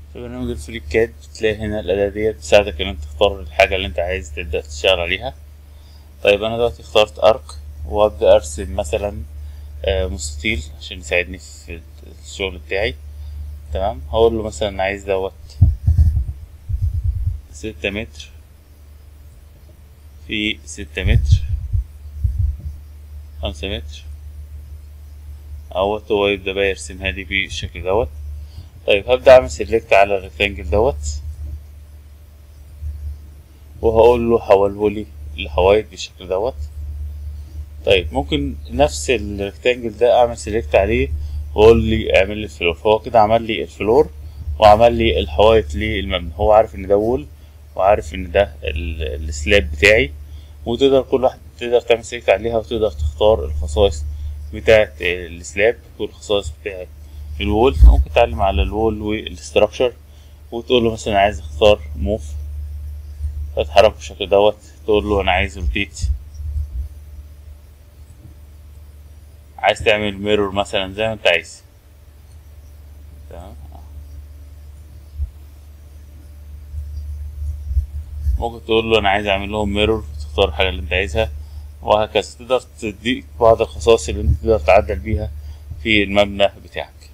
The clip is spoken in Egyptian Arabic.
في برنامج الفري كاد بتلاقي هنا الأداة ديت بتساعدك إن أنت تختار الحاجة اللي أنت عايز تبدأ تشتغل عليها طيب أنا دلوقتي اخترت أرك وأبدأ أرسم مثلا آه، مستطيل عشان يساعدني في الشغل بتاعي تمام هقول له مثلا عايز دوت ستة متر في ستة متر خمسة متر اهوت هو يبدأ بقى يرسمها لي بالشكل دوت طيب هبدأ أعمل سيلكت على الريكتانجل دوت وهقول له حوله لي لحوايط بالشكل دوت طيب ممكن نفس الريكتانجل ده أعمل سيلكت عليه وأقول لي اعمل لي الفلور فهو كده عمل لي الفلور وعمل لي الحوايط للمبنى هو عارف إن ده وول وعارف إن ده ال- السلاب بتاعي وتقدر كل واحد تقدر تعمل سيلكت عليها وتقدر تختار الخصائص بتاعة السلاب والخصائص بتاعة الوول ممكن تعلم على الوول والاستراكشر وتقول له مثلا عايز اختار موف فتحرك بالشكل دوت تقول له انا عايز روتيت عايز تعمل ميرور مثلا زي ما انت عايز تمام ممكن تقول له انا عايز اعمل لهم ميرور تختار الحاجه اللي انت عايزها وهكذا تقدر تديك بعض الخصائص اللي انت تقدر تعدل بيها في المبنى بتاعك